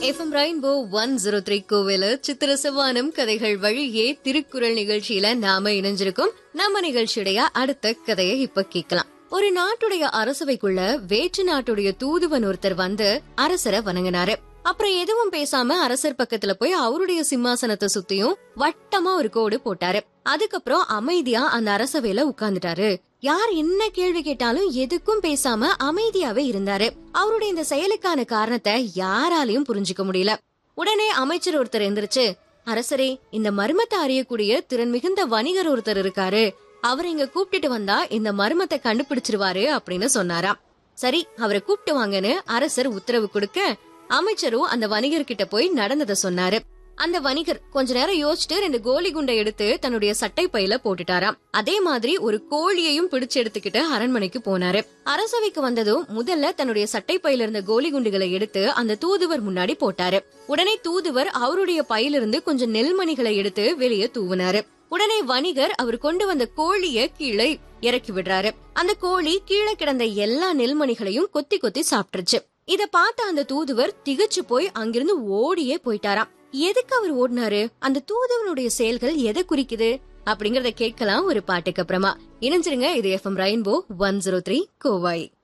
FM rainbow one zero three கோவில சித்திர செவ்வானம் கதைகள் வழியே திருக்குறள் நிகழ்ச்சியில நாம இணைஞ்சிருக்கோம் நம்ம நிகழ்ச்சியுடைய அடுத்த கதையை இப்ப கேட்கலாம் ஒரு நாட்டுடைய அரசவைக்குள்ள வேற்று நாட்டுடைய தூதுவன் ஒருத்தர் வந்து அரசரை வணங்கினாரு அப்புறம் எதுவும் பேசாம அரசர் பக்கத்துல போய் அவருடைய சிம்மாசனத்தை சுத்தியும் வட்டமா ஒரு கோடு போட்டாரு அதுக்கப்புறம் அமைதியா அந்த அரசவையில உட்கார்ந்துட்டாரு யார் என்ன கேள்வி கேட்டாலும் எதுக்கும் பேசாம அமைதியாவே இருந்தாரு அவருடைய இந்த செயலுக்கான காரணத்தை யாராலையும் புரிஞ்சுக்க முடியல உடனே அமைச்சர் ஒருத்தர் எந்திரிச்சு அரசரே இந்த மர்மத்தை அறியக்கூடிய திறன் மிகுந்த வணிகர் ஒருத்தர் இருக்காரு அவர் இங்க கூப்பிட்டுட்டு வந்தா இந்த மர்மத்தை கண்டுபிடிச்சிருவாரு அப்படின்னு சொன்னாராம் சரி அவரை கூப்பிட்டு வாங்கன்னு அரசர் உத்தரவு கொடுக்க அமைச்சரும் அந்த வணிகர் கிட்ட போய் நடந்ததை சொன்னாரு அந்த வணிகர் கொஞ்ச நேரம் யோசிச்சுட்டு ரெண்டு கோலி குண்டை எடுத்து தன்னுடைய சட்டை பையில போட்டுட்டாராம் அதே மாதிரி ஒரு கோழியையும் பிடிச்சு எடுத்துக்கிட்டு அரண்மனைக்கு போனாரு அரசவைக்கு வந்ததும் முதல்ல தன்னுடைய சட்டை பையில இருந்த கோலி குண்டுகளை எடுத்து அந்த தூதுவர் முன்னாடி போட்டாரு உடனே தூதுவர் அவருடைய பையிலிருந்து கொஞ்சம் நெல்மணிகளை எடுத்து வெளியே தூவினாரு உடனே வணிகர் அவர் கொண்டு வந்த கோழிய கீழே இறக்கி விடுறாரு அந்த கோழி கீழே கிடந்த எல்லா நெல்மணிகளையும் கொத்தி கொத்தி சாப்பிட்டுருச்சு இத பார்த்த அந்த தூதுவர் திகச்சு போய் அங்கிருந்து ஓடியே போயிட்டாராம் எதுக்கு அவர் ஓடினாரு அந்த தூதுவனுடைய செயல்கள் எதை குறிக்குது அப்படிங்கறத கேட்கலாம் ஒரு பாட்டுக்கு அப்புறமா இணைஞ்சிருங்க இது FM rainbow one zero three கோவாய்